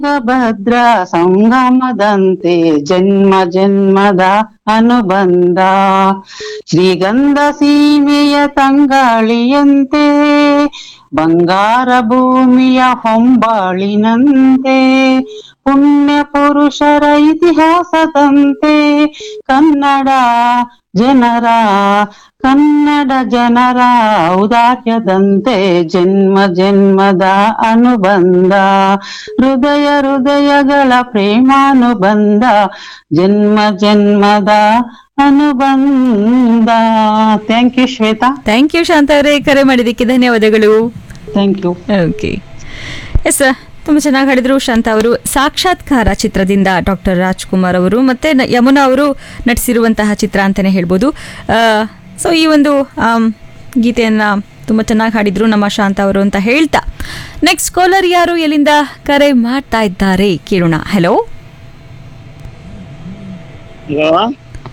ಭದ್ರ ಸಂಗಮದಂತೆ ಜನ್ಮ ಜನ್ಮದ ಅನುಬಂಧ ಶ್ರೀಗಂಧ ಸೀಮೆಯ ತಂಗಾಳಿಯಂತೆ ಬಂಗಾರ ಭೂಮಿಯ ಹೊಂಬಾಳಿನಂತೆ ಪುಣ್ಯ ಪುರುಷರ ಇತಿಹಾಸದಂತೆ ಕನ್ನಡ ಜನರ ಕನ್ನಡ ಜನರ ಔದಾರ್ಯದಂತೆ ಜನ್ಮ ಜನ್ಮದ ಅನುಬಂಧ ಹೃದಯ ಹೃದಯಗಳ ಪ್ರೇಮಾನುಬಂಧ ಜನ್ಮ ಜನ್ಮದ ಅನುಬಂಧ thank you Shweta thank you Shanta ಅವರೇ ಕರೆ ಮಾಡಿದ್ದಕ್ಕೆ ಧನ್ಯವಾದಗಳು ಥ್ಯಾಂಕ್ ಯು ಓಕೆ ಎಸ್ ತುಂಬ ಚೆನ್ನಾಗಿ ಹಾಡಿದ್ರು ಶಾಂತ ಅವರು ಸಾಕ್ಷಾತ್ಕಾರ ಚಿತ್ರದಿಂದ ಡಾಕ್ಟರ್ ರಾಜ್ಕುಮಾರ್ ಅವರು ಮತ್ತೆ ನ- ಯಮುನಾ ಅವರು ನಟಿಸಿರುವಂತಹ ಚಿತ್ರ ಅಂತಲೇ ಹೇಳ್ಬೋದು ಸೊ ಈ ಒಂದು ಆಮ್, ಗೀತೆಯನ್ನ ತುಂಬ ಚೆನ್ನಾಗಿ ಹಾಡಿದ್ರು ನಮ್ಮ ಶಾಂತ ಅವರು ಅಂತ ಹೇಳ್ತಾ ನೆಕ್ಸ್ಟ್ ಕಾಲರ್ ಯಾರು ಎಲ್ಲಿಂದ ಕರೆ ಮಾಡ್ತಾ ಇದ್ದಾರೆ ಕೇಳೋಣ ಹಲೋ ಹಲೋ